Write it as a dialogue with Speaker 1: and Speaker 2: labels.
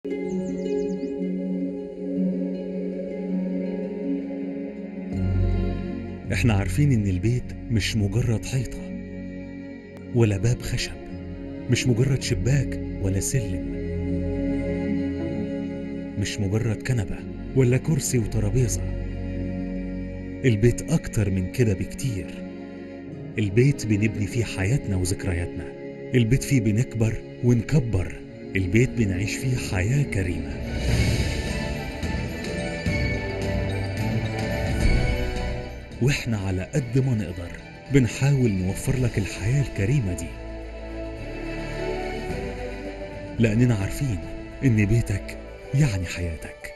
Speaker 1: احنا عارفين ان البيت مش مجرد حيطة ولا باب خشب مش مجرد شباك ولا سلم مش مجرد كنبة ولا كرسي وترابيزة البيت أكتر من كده بكتير البيت بنبني فيه حياتنا وذكرياتنا البيت فيه بنكبر ونكبر البيت بنعيش فيه حياة كريمة واحنا على قد ما نقدر بنحاول نوفر لك الحياة الكريمة دي لأننا عارفين إن بيتك يعني حياتك